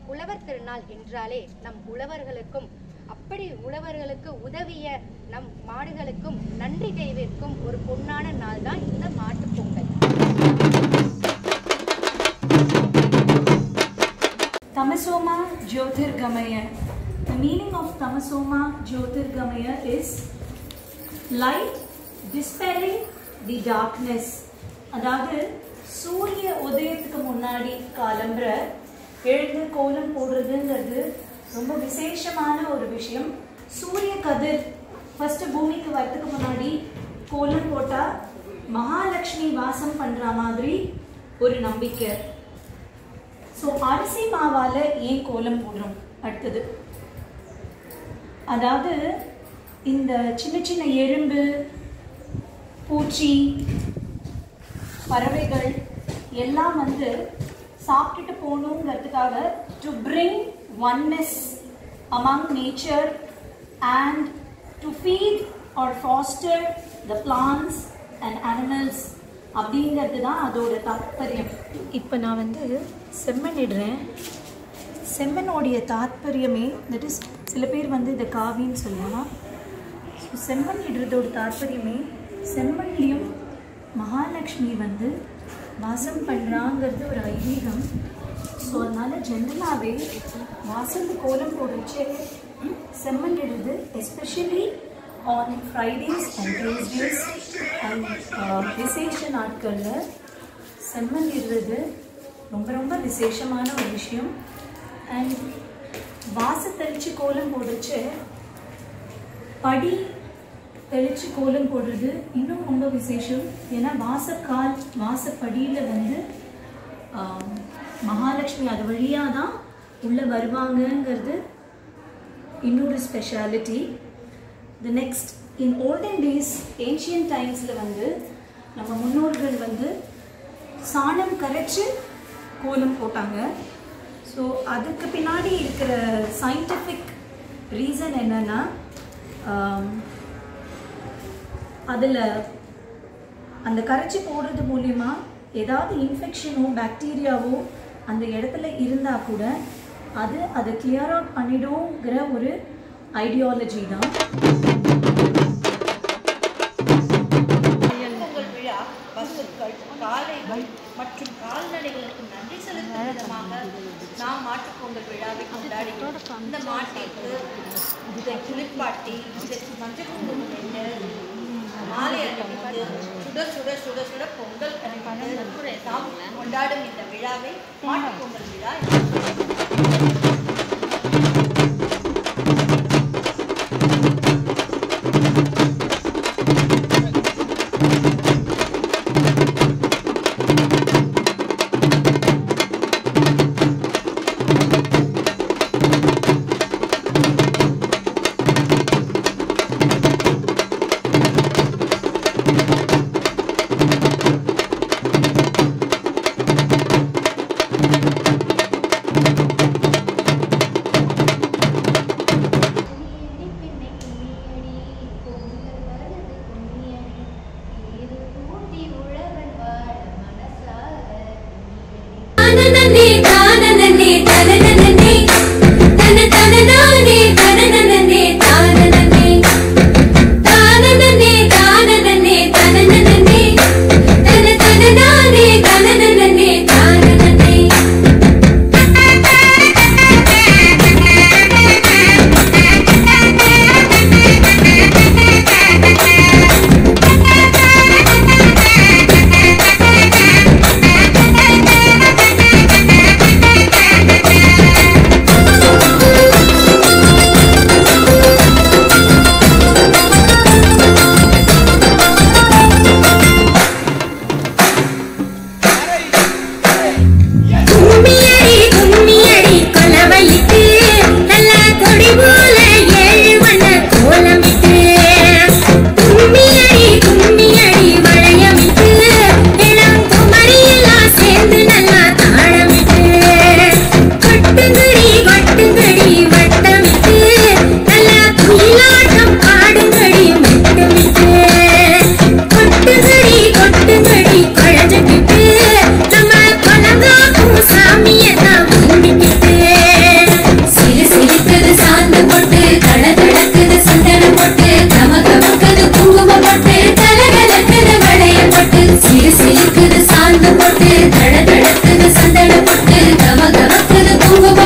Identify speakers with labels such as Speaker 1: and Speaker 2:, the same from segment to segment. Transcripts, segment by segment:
Speaker 1: உழவர் திருநாள் என்றாலே நம் உழவர்களுக்கும் அப்படி உழவர்களுக்கு உதவிய நம் மாடுகளுக்கும் நன்றி தெரிவிக்கும் ஒரு பொன்னான நாள் தான் இந்த மாட்டுப் Pongal
Speaker 2: Tamasoma Jyotirgamaya. The meaning of Tamasoma Jyotirgamaya is light dispelling the darkness. அதாவது சூரிய உதயத்துக்கு முன்னாடி காலம்புற எழுந்து கோலம் போடுறதுங்கிறது ரொம்ப விசேஷமான ஒரு விஷயம் சூரிய கதிர் ஃபர்ஸ்ட் பூமிக்கு வரதுக்கு முன்னாடி கோலம் போட்டா மகாலட்சுமி வாசம் பண்ற மாதிரி ஒரு நம்பிக்கை ஸோ அரிசி மாவால ஏன் கோலம் போடுறோம் அடுத்தது அதாவது இந்த சின்ன சின்ன எறும்பு பூச்சி பறவைகள் எல்லாம் வந்து சாப்பிட்டுட்டு போகணுங்கிறதுக்காக to bring oneness among nature and to feed or foster the plants and animals அப்படிங்கிறது தான் அதோட தாத்பரியம் இப்போ நான் வந்து செம்மண் இடுறேன் செம்மனோடைய தாத்பரியமே தட் இஸ் சில பேர் வந்து இதை காவின்னு சொல்லலாம் ஸோ செம்மண் இடுறதோட தாத்பரியமே செம்மண்லேயும் மகாலட்சுமி வந்து வாசம் பண்ணுறாங்கிறது ஒரு ஐதீகம் ஸோ அதனால் ஜென்ரலாகவே வாசல் கோலம் போடுச்சு செம்மண் இடுறது especially on Fridays and Tuesdays and விசேஷ நாட்களில் செம்மண் இடுறது ரொம்ப ரொம்ப விசேஷமான ஒரு விஷயம் அண்ட் வாச தெளிச்சு கோலம் போடுச்சு படி தெளிச்சு கோலம் போடுறது இன்னும் ரொம்ப விசேஷம் ஏன்னா வாசக்கால் வாசப்படியில் வந்து ஆம், மகாலட்சுமி அது வழியாக தான் உள்ளே வருவாங்கங்கிறது இன்னொரு speciality the next in olden days ancient டைம்ஸில் வந்து நம்ம முன்னோர்கள் வந்து சாணம் கரைச்சு கோலம் போட்டாங்க ஸோ அதுக்கு பின்னாடி இருக்கிற சயின்டிஃபிக் ரீசன் என்னன்னா அதில் அந்த கரைச்சி போடுறது மூலிமா ஏதாவது இன்ஃபெக்ஷனோ பாக்டீரியாவோ அந்த இடத்துல இருந்தால் கூட அது அதை கிளியர் அவுட் பண்ணிடுங்கிற ஒரு ஐடியாலஜி தான்
Speaker 3: பொங்கல் விழா பசுக்கள் காளைகள் மற்றும் கால்நடைகளுக்கு நன்றி செலுத்தும் விதமாக நாம் மாட்டுப் பொங்கல் விழாவை கொண்டாடுகிறோம் இந்த மாட்டிற்கு இதை குளிப்பாட்டி இதற்கு மஞ்சள் குங்குமம் இட்டு மாலை அணிவித்து சுட சுட சுட சுட பொங்கல் அணிவித்து நாம் கொண்டாடும் இந்த விழாவை மாட்டுப் பொங்கல் விழா என்று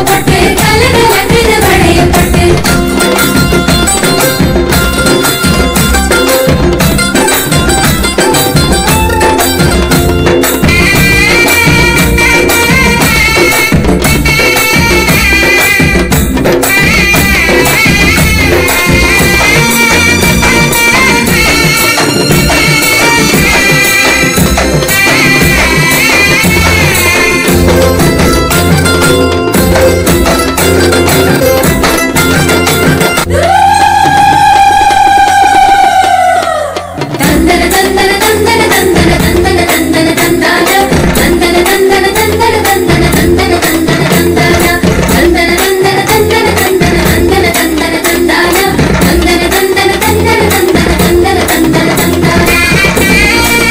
Speaker 4: தொட்டு கலகலக்குது வளையம் தொட்டு தந்தன தந்தன தந்தன தந்தன தந்தன தந்தன தந்தான தந்தன தந்தன தந்தன தந்தன தந்தன தந்தன தந்தான தந்தன தந்தன தந்தன தந்தன தந்தன தந்தன தந்தான தந்தன தந்தன தந்தன தந்தன தந்தன தந்தன தந்தான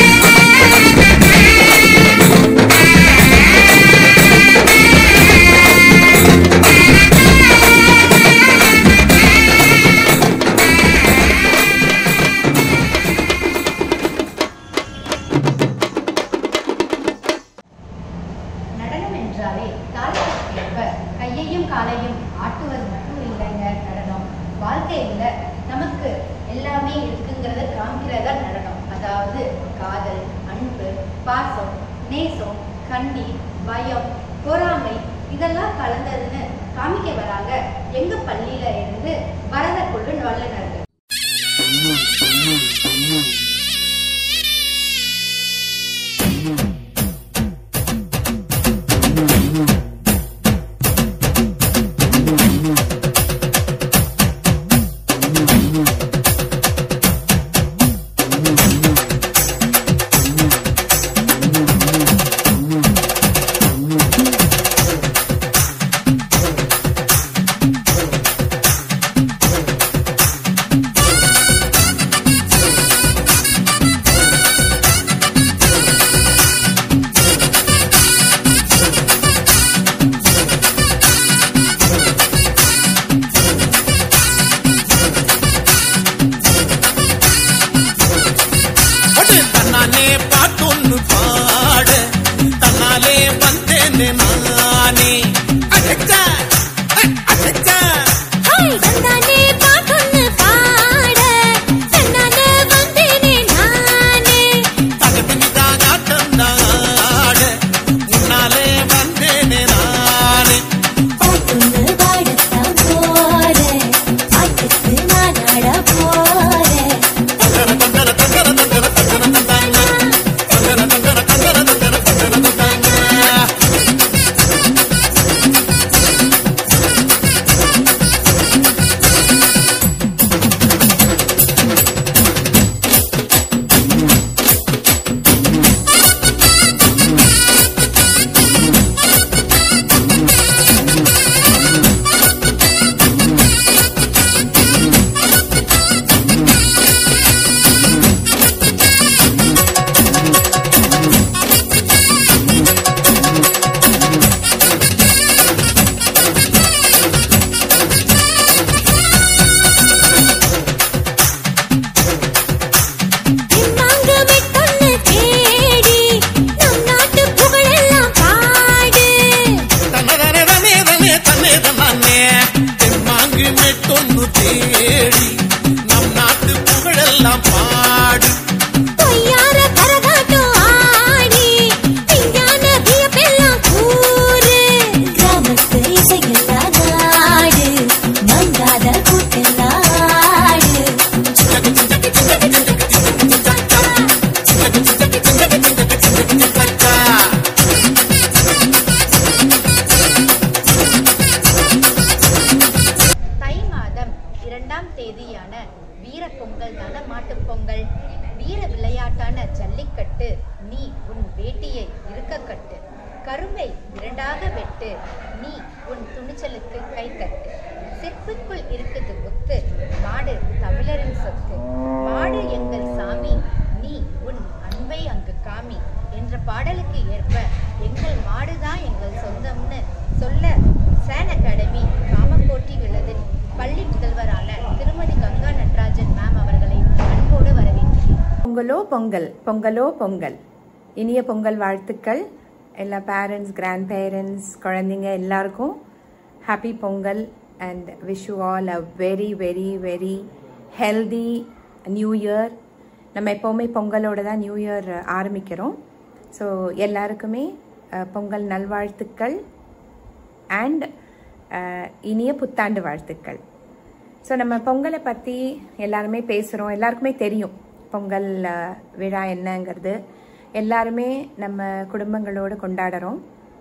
Speaker 1: நடனம் என்றாலே காலத்திற்கேற்ப கையையும் காலையும் ஆட்டுவது மட்டும் இல்லைங்க நடனம் வாழ்க்கையில நமக்கு எல்லாமே இருக்குங்கிறத காமிக்கிறதா நடனம் அதாவது காதல் அன்பு பாசம் நேசம் கண்ணீர் பயம் பொறாமை இதெல்லாம் கலந்ததுன்னு காமிக்க வராங்க எங்க பள்ளியில இருந்து பரத குழு வல்லுநர்கள்
Speaker 5: ஒடு தன்னாலே பாட்டொன்னு பாட தன்னாலே வந்தேனே நானே அடச்சா அடச்சா
Speaker 4: ஹாய் தந்தானே பாட்டொன்னு பாட தன்னானே வந்தேனே நானே
Speaker 5: தகதினி தாகாட்டம் நாட முன்னாலே வந்தேனே நானே
Speaker 4: பாட்டொன்னு பாடத்தான் போறேன் பாட்டுக்கு நான் ஆட போறேன்
Speaker 5: தங்கர தங்கர தங்கர தங்கர தங்கர தந்தாங்க தங்கர தங்கர தங்கர தங்கர தங்கர தந்தாங்க
Speaker 4: பின்வாங்க மெட்டொன்னு தேடி நம் நாட்டு புகழெல்லாம் பாடு
Speaker 5: தன்னதனே தனே தனே தன்னே தன்னானே தெம்மாங்கு மெட்டொன்னு தேடி நம் நாட்டு புகழெல்லாம் பாடு
Speaker 4: பொய்யார கரகாட்டம் ஆடி விஞ்ஞான வியப்பெல்லாம் கூறு கிராமத்து இசையெல்லாம் நாடு மங்காத கூட்டெல்லாம் ஆடு
Speaker 1: தை மாதம் இரண்டாம் தேதியான வீர பொங்கல் தான மாட்டுப் பொங்கல் வீர விளையாட்டான ஜல்லிக்கட்டு நீ உன் வேட்டியை இருக்க கட்டு கரும்பை இரண்டாக வெட்டு நீ உன் துணிச்சலுக்கு கை தட்டு செப்புக்குள் இருக்குது முத்து மாடு தமிழரின் சொத்து மாடு எங்கள் சாமி நீ உன் அன்பை அங்கு காமி என்ற பாடலுக்கு ஏற்ப எங்கள் மாடுதான் எங்கள் சொந்தம்னு சொல்ல சேன் அகாடமி காமக்கோட்டி விளதில் பள்ளி முதல்வரான திருமதி கங்கா நடராஜன் மேம் அவர்களை அன்போடு வரவேற்கிறேன்
Speaker 6: பொங்கலோ பொங்கல் பொங்கலோ பொங்கல் இனிய பொங்கல் வாழ்த்துக்கள் எல்லா பேரண்ட்ஸ் கிராண்ட் பேரண்ட்ஸ் குழந்தைங்க எல்லாருக்கும் happy Pongal and wish you all a very, very, very healthy new year நம்ம எப்போவுமே பொங்கலோட தான் நியூ இயர் ஆரம்பிக்கிறோம் ஸோ எல்லாருக்குமே அஹ், பொங்கல் நல்வாழ்த்துக்கள் அண்ட் இனிய புத்தாண்டு வாழ்த்துக்கள் ஸோ நம்ம பொங்கலை பற்றி எல்லாருமே பேசுகிறோம் எல்லாருக்குமே தெரியும் பொங்கல் அஹ், விழா என்னங்கிறது எல்லாருமே நம்ம குடும்பங்களோடு கொண்டாடுறோம்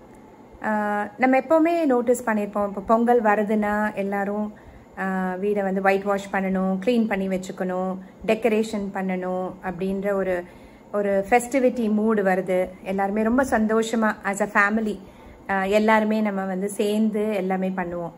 Speaker 6: ஆஹ் நம்ம எப்போவுமே நோட்டீஸ் பண்ணியிருப்போம் இப்போ பொங்கல் வருதுன்னா எல்லாரும் ஆஹ் வீடை வந்து ஒயிட் வாஷ் பண்ணணும் க்ளீன் பண்ணி வச்சுக்கணும் டெக்கரேஷன் பண்ணணும் அப்படின்ற ஒரு ஒரு ஃபெஸ்டிவிட்டி மூடு வருது எல்லாருமே ரொம்ப சந்தோஷமாக ஆஸ் அ ஃபேமிலி எல்லாருமே நம்ம வந்து சேர்ந்து எல்லாமே பண்ணுவோம்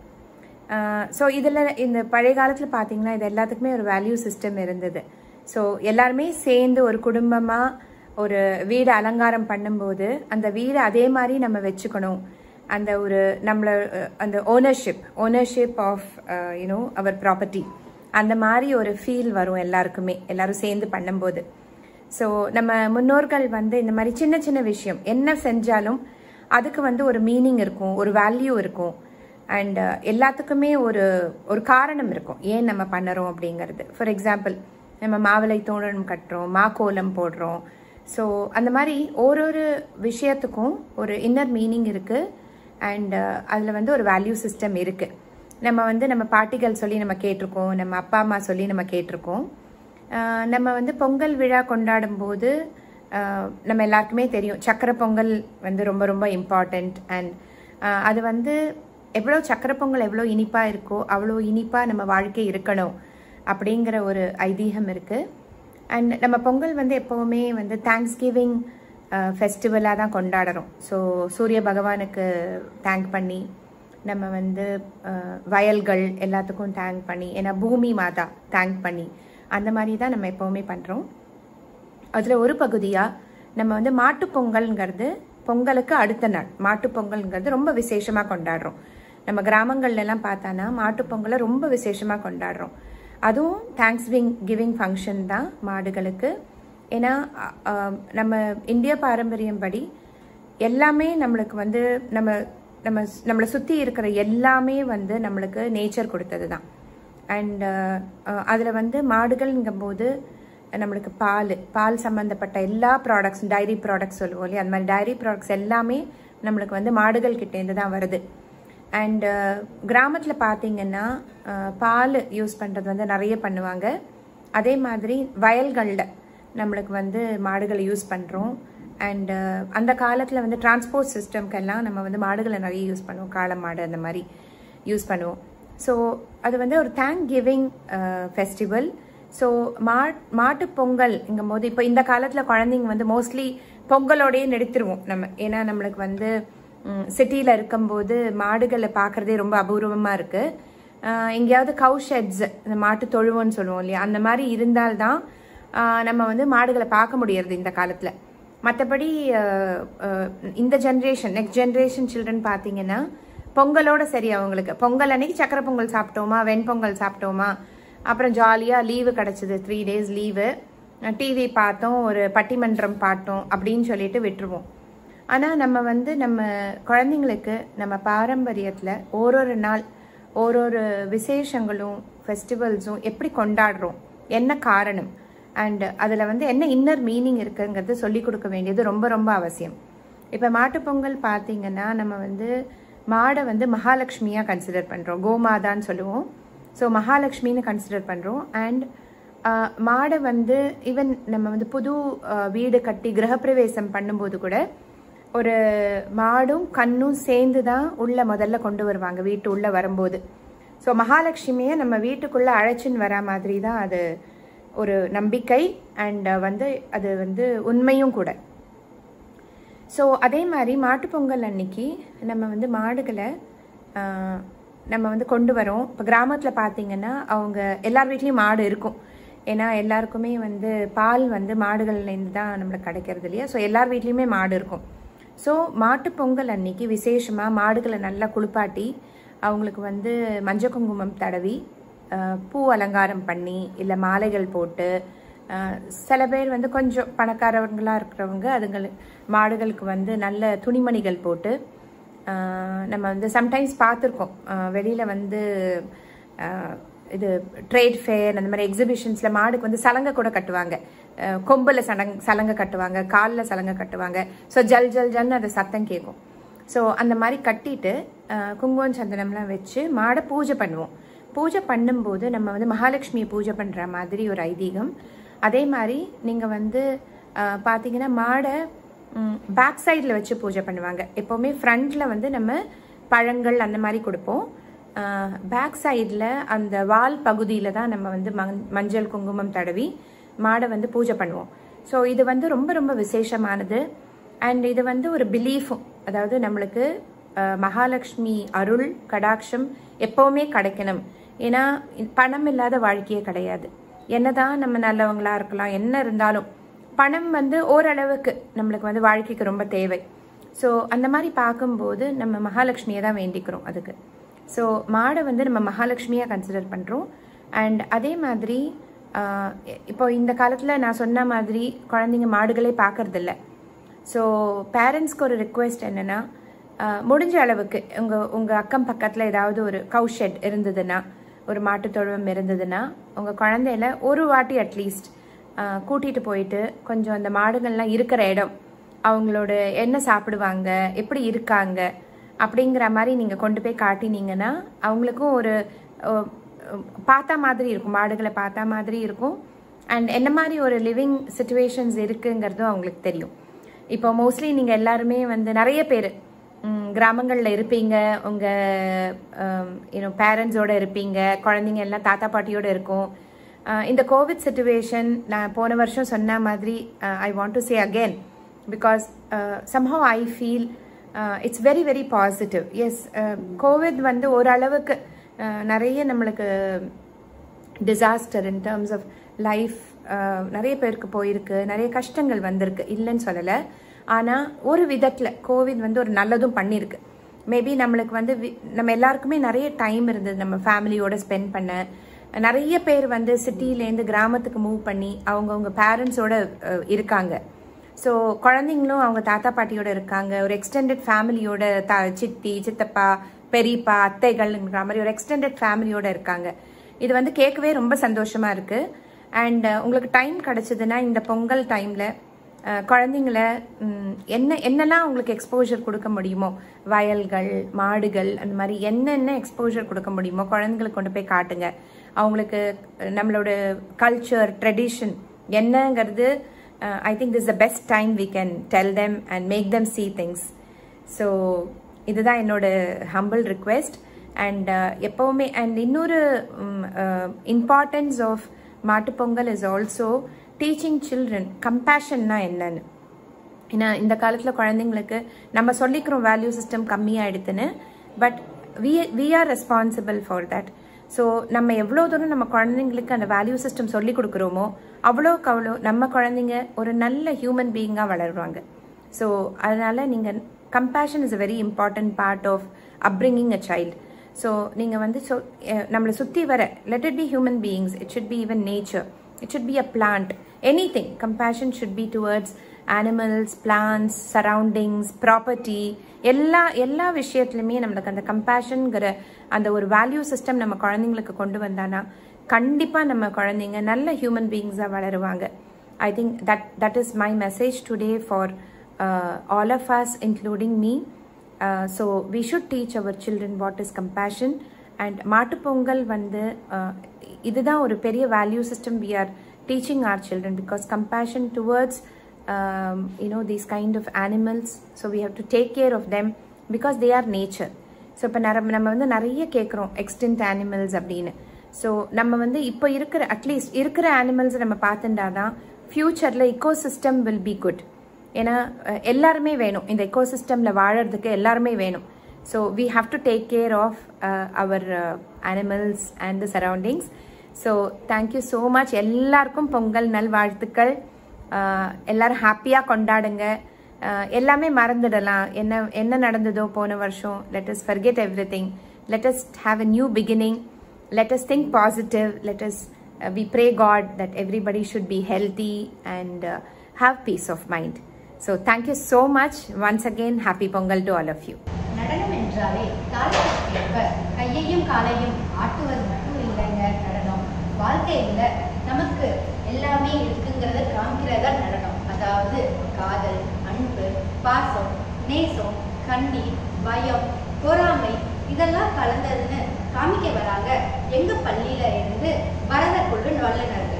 Speaker 6: ஸோ இதில் இந்த பழைய காலத்தில் பார்த்தீங்கன்னா இது எல்லாத்துக்குமே ஒரு வேல்யூ சிஸ்டம் இருந்தது ஸோ எல்லாருமே சேர்ந்து ஒரு குடும்பமாக ஒரு வீடு அலங்காரம் பண்ணும்போது அந்த வீடு அதே மாதிரி நம்ம வச்சுக்கணும் அந்த ஒரு நம்மள அஹ், அந்த ownership ownership of you know our property அந்த மாதிரி ஒரு ஃபீல் வரும் எல்லாருக்குமே எல்லாரும் சேர்ந்து பண்ணும்போது ஸோ நம்ம முன்னோர்கள் வந்து இந்த மாதிரி சின்ன சின்ன விஷயம் என்ன செஞ்சாலும் அதுக்கு வந்து ஒரு மீனிங் இருக்கும் ஒரு வேல்யூ இருக்கும் அண்ட் எல்லாத்துக்குமே ஒரு ஒரு காரணம் இருக்கும் ஏன் நம்ம பண்ணுறோம் அப்படிங்கிறது ஃபார் எக்ஸாம்பிள் நம்ம மாவிளை தோரணம் கட்டுறோம் மாக்கோலம் போடுறோம் ஸோ அந்த மாதிரி ஒரு ஒரு விஷயத்துக்கும் ஒரு இன்னர் மீனிங் இருக்குது அண்ட் அதில் வந்து ஒரு வேல்யூ சிஸ்டம் இருக்குது நம்ம வந்து நம்ம பாட்டிகள் சொல்லி நம்ம கேட்டிருக்கோம் நம்ம அப்பா அம்மா சொல்லி நம்ம கேட்டிருக்கோம் ஆஹ் நம்ம வந்து பொங்கல் விழா கொண்டாடும் போது ஆஹ் நம்ம எல்லாருக்குமே தெரியும் சக்கரை பொங்கல் வந்து ரொம்ப ரொம்ப இம்பார்ட்டண்ட் அண்ட் அது வந்து எவ்வளோ சக்கரை பொங்கல் எவ்வளோ இனிப்பாக இருக்கோ அவ்வளோ இனிப்பாக நம்ம வாழ்க்கை இருக்கணும் அப்படிங்கிற ஒரு ஐதீகம் இருக்குது அண்ட் நம்ம பொங்கல் வந்து எப்போவுமே வந்து தேங்க்ஸ் கிவிங் ஃபெஸ்டிவலாக தான் கொண்டாடுறோம் ஸோ சூரிய பகவானுக்கு தேங்க் பண்ணி நம்ம வந்து அஹ், வயல்கள் எல்லாத்துக்கும் தேங்க் பண்ணி ஏன்னா பூமி மாதா தேங்க் பண்ணி அந்த மாதிரி தான் நம்ம எப்போவுமே பண்ணுறோம் அதில் ஒரு பகுதியாக நம்ம வந்து மாட்டுப் பொங்கல்ங்கிறது பொங்கலுக்கு அடுத்த நாள் மாட்டுப் பொங்கல்ங்கிறது ரொம்ப விசேஷமாக கொண்டாடுறோம் நம்ம கிராமங்கள்ல எல்லாம் பார்த்தானா மாட்டுப் பொங்கலை ரொம்ப விசேஷமாக கொண்டாடுறோம் அதுவும் தேங்க்ஸ் விங் கிவிங் ஃபங்க்ஷன் தான் மாடுகளுக்கு ஏன்னா அ- அ- நம்ம இந்திய பாரம்பரியம் படி எல்லாமே நம்மளுக்கு வந்து நம்ம நம்ம நம்மளை சுற்றி இருக்கிற எல்லாமே வந்து நம்மளுக்கு நேச்சர் கொடுத்தது தான் அண்ட் அதில் வந்து மாடுகள்ங்கும்போது நம்மளுக்கு பால் பால் சம்மந்தப்பட்ட எல்லா ப்ராடக்ட்ஸ் டைரி ப்ராடக்ட்ஸ் சொல்லுவோம் இல்லையா அந்த மாதிரி டைரி ப்ராடக்ட்ஸ் எல்லாமே நம்மளுக்கு வந்து மாடுகள் கிட்டேருந்து தான் வருது அண்டு கிராமத்தில் பார்த்தீங்கன்னா அஹ், பால் யூஸ் பண்ணுறது வந்து நிறைய பண்ணுவாங்க அதே மாதிரி வயல்களில் நம்மளுக்கு வந்து மாடுகளை யூஸ் பண்ணுறோம் அண்டு அந்த காலத்தில் வந்து டிரான்ஸ்போர்ட் சிஸ்டம்க்கெல்லாம் நம்ம வந்து மாடுகளை நிறைய யூஸ் பண்ணுவோம் காளை மாடு அந்த மாதிரி யூஸ் பண்ணுவோம் ஸோ அது வந்து ஒரு தேங்க் கிவிங் ஃபெஸ்டிவல் ஸோ மா மாட்டு பொங்கல்ங்கும் போது இப்போ இந்த காலத்தில் குழந்தைங்க வந்து மோஸ்ட்லி பொங்கலோடயே நிறுத்திடுவோம் நம்ம ஏன்னா நம்மளுக்கு வந்து சிட்டியில் இருக்கும்போது மாடுகளை பார்க்குறதே ரொம்ப அபூர்வமாக இருக்குது எங்கேயாவது கவு ஷெட்ஸ் இந்த மாட்டு தொழுவம்னு சொல்லுவோம் இல்லையா அந்த மாதிரி இருந்தால்தான் ஆஹ் நம்ம வந்து மாடுகளை பார்க்க முடியறது இந்த காலத்தில் மற்றபடி இந்த ஜென்ரேஷன் நெக்ஸ்ட் ஜென்ரேஷன் சில்ட்ரன் பார்த்தீங்கன்னா பொங்கலோட சரி அவங்களுக்கு பொங்கல் அன்னைக்கு சக்கரை பொங்கல் சாப்பிட்டோமா வெண்பொங்கல் சாப்பிட்டோமா அப்புறம் ஜாலியாக லீவு கிடச்சிது த்ரீ டேஸ் லீவு டிவி பார்த்தோம் ஒரு பட்டிமன்றம் பார்த்தோம் அப்படின்னு சொல்லிட்டு விட்டுருவோம் ஆனால் நம்ம வந்து நம்ம குழந்தைங்களுக்கு நம்ம பாரம்பரியத்தில் ஓரொரு நாள் ஓரொரு விசேஷங்களும் ஃபெஸ்டிவல்ஸும் எப்படி கொண்டாடுறோம் என்ன காரணம் அண்ட் அதில் வந்து என்ன இன்னர் மீனிங் இருக்குங்கிறது சொல்லி கொடுக்க வேண்டியது ரொம்ப ரொம்ப அவசியம் இப்போ மாட்டுப்பொங்கல் பார்த்தீங்கன்னா நம்ம வந்து மாடை வந்து மகாலட்சுமியாக கன்சிடர் பண்ணுறோம் கோமாதான்னு சொல்லுவோம் ஸோ மகாலட்சுமின்னு கன்சிடர் பண்ணுறோம் அண்ட் மாடை வந்து ஈவன் நம்ம வந்து புது ஆஹ், வீடு கட்டி கிரகப்பிரவேசம் பண்ணும்போது கூட ஒரு மாடும் கண்ணும் சேர்ந்து தான் உள்ள முதல்ல கொண்டு வருவாங்க வீட்டு உள்ள வரும்போது ஸோ மகாலட்சுமியை நம்ம வீட்டுக்குள்ள அழைச்சின்னு வரா மாதிரி தான் அது ஒரு நம்பிக்கை அண்ட் வந்து அது வந்து உண்மையும் கூட ஸோ அதே மாதிரி மாட்டுப்பொங்கல் அன்னைக்கு நம்ம வந்து மாடுகளை ஆஹ், நம்ம வந்து கொண்டு வரோம் இப்போ கிராமத்தில் பார்த்தீங்கன்னா அவங்க எல்லார் வீட்லேயும் மாடு இருக்கும் ஏன்னா எல்லாருக்குமே வந்து பால் வந்து மாடுகள்லேருந்து தான் நம்மளுக்கு கிடைக்கிறது இல்லையா ஸோ எல்லார் வீட்லேயுமே மாடு இருக்கும் ஸோ மாட்டுப் பொங்கல் அன்னைக்கு விசேஷமாக மாடுகளை நல்லா குளிப்பாட்டி அவங்களுக்கு வந்து மஞ்சள் குங்குமம் தடவி அஹ், பூ அலங்காரம் பண்ணி இல்லை மாலைகள் போட்டு அஹ், சில பேர் வந்து கொஞ்சம் பணக்காரவங்களாக இருக்கிறவங்க அதுங்களுக்கு மாடுகளுக்கு வந்து நல்ல துணிமணிகள் போட்டு ஆஹ் நம்ம வந்து சம்டைம்ஸ் பார்த்துருக்கோம் வெளியில் வந்து ஆஹ் இது ட்ரேட் ஃபேர் அந்த மாதிரி எக்ஸிபிஷன்ஸில் மாடுக்கு வந்து சலங்கை கூட கட்டுவாங்க ஆஹ் கொம்புல சலங் சலங்கை கட்டுவாங்க காலில் சலங்கை கட்டுவாங்க ஸோ ஜல் ஜல் ஜல்னு அது சத்தம் கேட்கும் ஸோ அந்த மாதிரி கட்டிட்டு ஆஹ் குங்குமம் சந்தனம்லாம் வச்சு மாடை பூஜை பண்ணுவோம் பூஜை பண்ணும்போது நம்ம வந்து மகாலட்சுமியை பூஜை பண்ணுற மாதிரி ஒரு ஐதீகம் அதே மாதிரி நீங்கள் வந்து ஆஹ் பார்த்தீங்கன்னா மாடை பேக் சைடில் வச்சு பூஜை பண்ணுவாங்க எப்போவுமே ஃப்ரண்ட்டில் வந்து நம்ம பழங்கள் அந்த மாதிரி கொடுப்போம் பேக் சைடில் அந்த வால் பகுதியில் தான் நம்ம வந்து மஞ்- மஞ்சள் குங்குமம் தடவி மாடை வந்து பூஜை பண்ணுவோம் ஸோ இது வந்து ரொம்ப ரொம்ப விசேஷமானது அண்ட் இது வந்து ஒரு பிலீஃபும் அதாவது நம்மளுக்கு அஹ், மகாலட்சுமி அருள் கடாட்சம் எப்பவுமே கிடைக்கணும் ஏன்னா பணம் இல்லாத வாழ்க்கையே கிடையாது என்னதான் நம்ம நல்லவங்களா இருக்கலாம் என்ன இருந்தாலும் பணம் வந்து ஓரளவுக்கு நம்மளுக்கு வந்து வாழ்க்கைக்கு ரொம்ப தேவை ஸோ அந்த மாதிரி பார்க்கும்போது நம்ம மகாலட்சுமியை தான் வேண்டிக்கிறோம் அதுக்கு ஸோ மாடை வந்து நம்ம மகாலட்சுமியாக கன்சிடர் பண்ணுறோம் அண்ட் அதே மாதிரி ஆஹ், இப்போ இந்த காலத்தில் நான் சொன்ன மாதிரி குழந்தைங்க மாடுகளே பார்க்கறதில்ல ஸோ பேரண்ட்ஸ்க்கு ஒரு ரிக்வெஸ்ட் என்னென்னா முடிஞ்ச அளவுக்கு உங்கள் உங்கள் அக்கம் பக்கத்தில் ஏதாவது ஒரு கவு ஷெட் இருந்ததுன்னா ஒரு மாட்டுத் தொழுவம் இருந்ததுன்னா உங்கள் குழந்தையில ஒரு வாட்டி அட்லீஸ்ட் கூட்டிகிட்டு போயிட்டு கொஞ்சம் அந்த மாடுகள்லாம் இருக்கிற இடம் அவங்களோட என்ன சாப்பிடுவாங்க எப்படி இருக்காங்க அப்படிங்கிற மாதிரி நீங்கள் கொண்டு போய் காட்டினீங்கன்னா அவங்களுக்கும் ஒரு அஹ், அஹ், பார்த்தா மாதிரி இருக்கும் மாடுகளை பார்த்தா மாதிரி இருக்கும் அண்ட் என்ன மாதிரி ஒரு லிவிங் சுச்சுவேஷன்ஸ் இருக்குங்கிறதும் அவங்களுக்கு தெரியும் இப்போ மோஸ்ட்லி நீங்கள் எல்லாருமே வந்து நிறைய பேர் கிராமங்களில் இருப்பீங்க உங்கள் யூனோ பேரண்ட்ஸோட இருப்பீங்க குழந்தைங்க எல்லாம் தாத்தா பாட்டியோட இருக்கும் அஹ், இந்த கோவிட் சுச்சுவேஷன் நான் போன வருஷம் சொன்ன மாதிரி I want to say again because somehow I feel it's very very positive as Covid வந்து ஓரளவுக்கு அஹ், நிறைய நம்மளுக்கு disaster in terms of life நிறைய பேருக்கு போயிருக்கு நிறைய கஷ்டங்கள் வந்திருக்கு இல்லைன்னு சொல்லலை ஆனால் ஒரு விதத்தில் கோவிட் வந்து ஒரு நல்லதும் பண்ணியிருக்கு மேபி நம்மளுக்கு வந்து வி- நம்ம எல்லாருக்குமே நிறைய டைம் இருந்தது நம்ம ஃபேமிலியோட ஸ்பெண்ட் பண்ண நிறைய பேர் வந்து சிட்டிலேருந்து கிராமத்துக்கு மூவ் பண்ணி அவங்கவுங்க பேரண்ட்ஸோட இருக்காங்க ஸோ குழந்தைங்களும் அவங்க தாத்தா பாட்டியோட இருக்காங்க ஒரு எக்ஸ்டெண்டட் ஃபேமிலியோட த சித்தி சித்தப்பா பெரியப்பா அத்தைகள்ங்கிற மாதிரி ஒரு எக்ஸ்டெண்டட் ஃபேமிலியோட இருக்காங்க இது வந்து கேட்கவே ரொம்ப சந்தோஷமா இருக்கு அண்ட் உங்களுக்கு டைம் கிடைச்சதுன்னா இந்த பொங்கல் டைம்ல குழந்தைங்கள ம், என்ன என்னெல்லாம் உங்களுக்கு எக்ஸ்போஜர் கொடுக்க முடியுமோ வயல்கள் மாடுகள் அந்த மாதிரி என்னென்ன எக்ஸ்போஜர் கொடுக்க முடியுமோ குழந்தைங்களுக்கு கொண்டு போய் காட்டுங்க அவங்களுக்கு அஹ், நம்மளோட கல்ச்சர் ட்ரெடிஷன் என்னங்கிறது I think this the best time we can tell them and make them see things so இதுதான் என்னோட ஹம்பிள் ரிக்வெஸ்ட் அண்ட் எப்போவுமே அண்ட் இன்னொரு importance of Mattu Pongal is also teaching children கம்பேஷன்னா என்னன்னு ஏன்னா இந்த காலத்தில் குழந்தைங்களுக்கு நம்ம சொல்லிக்கிறோம் வேல்யூ சிஸ்டம் கம்மியாயிடுதுன்னு but we we are responsible for that so நம்ம எவ்வளோ தூரம் நம்ம குழந்தைங்களுக்கு அந்த வேல்யூ சிஸ்டம் சொல்லி கொடுக்குறோமோ அவ்வளோக்கு அவ்வளோ நம்ம குழந்தைங்க ஒரு நல்ல ஹியூமன் பீயிங்காக வளருவாங்க ஸோ அதனால நீங்கள் compassion is a very important part of upbringing a child so நீங்கள் வந்து சொ அஹ் நம்மளை சுற்றி வர let it be human beings it should be even nature it should be a plant anything compassion should be towards animals plants surroundings property எல்லா எல்லா விஷயத்துலையுமே நம்மளுக்கு அந்த கம்பேஷனுங்கிற அந்த ஒரு வேல்யூ சிஸ்டம் நம்ம குழந்தைங்களுக்கு கொண்டு வந்தானா கண்டிப்பாக நம்ம குழந்தைங்க நல்ல ஹியூமன் பீயிங்ஸாக வளருவாங்க I think that that is my message today for all of us including me so we should teach our children what is compassion and Mattu Pongal வந்து uh, இதுதான் ஒரு பெரிய value system we are teaching our children because compassion towards you know these kind of animals so we have to take care of them because they are nature so இப்போ நர நம்ம வந்து நிறைய கேட்குறோம் எக்ஸ்டென்ட் அனிமல்ஸ் அப்படின்னு so நம்ம வந்து இப்போ இருக்கிற அட்லீஸ்ட் இருக்கிற அனிமல்ஸ் நம்ம பார்த்துட்டா தான் ஃப்யூச்சரில் இக்கோசிஸ்டம் வில் பி குட் ஏன்னா அஹ், எல்லாருமே வேணும் இந்த எக்கோசிஸ்டமில் வாழறதுக்கு எல்லாருமே வேணும் so we have to take care of our animals and the surroundings so thank you so much எல்லாருக்கும் பொங்கல் நல்வாழ்த்துக்கள் ஆஹ் எல்லாரும் ஹாப்பியாக கொண்டாடுங்க ஆஹ் எல்லாமே மறந்துடலாம் என்ன என்ன நடந்ததோ போன வருஷம் let us forget everything let us have a new beginning let us think positive let us we pray God that everybody should be healthy and have peace of mind so thank you so much once again happy Pongal to all of you
Speaker 1: நடன என்றாலே காலத்திற்கேற்ப கையையும் காலையும் ஆட்டுவது மட்டும் இல்லைங்க நடனம் வாழ்க்கையில நமக்கு எல்லாமே இருக்குங்கிறத காமிக்கிறதா நடனம் அதாவது காதல் அன்பு பாசம் நேசம் கண்ணீர் பயம் பொறாமை இதெல்லாம் கலந்ததுன்னு காமிக்க வராங்க எங்க பள்ளியில இருந்து பரத குழு வல்லுநர்கள்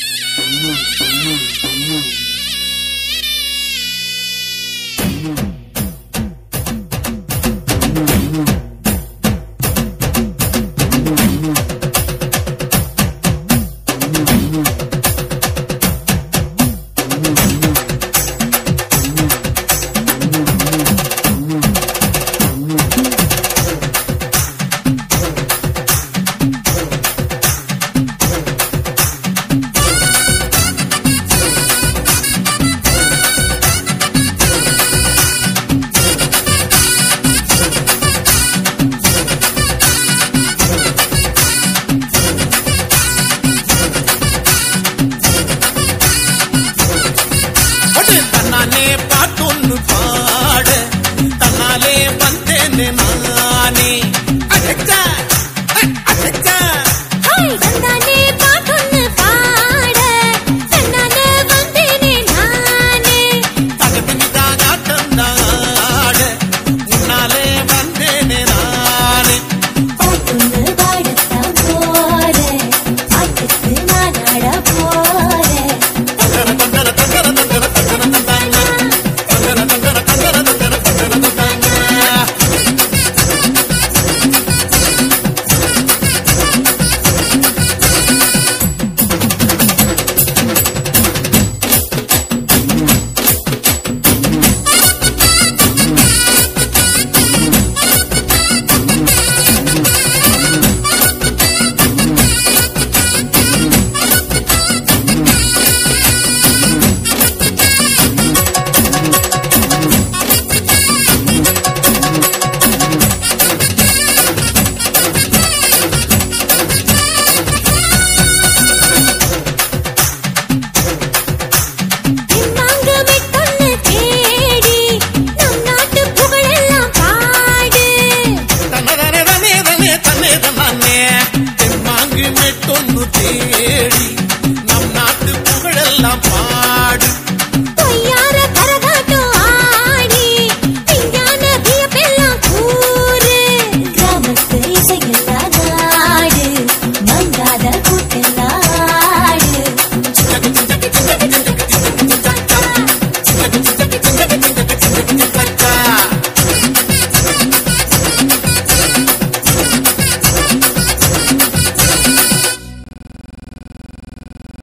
Speaker 5: அடு தன்னாலே பாட்டொன்னு பாட தன்னாலே வந்தேனே நானே அடச்சா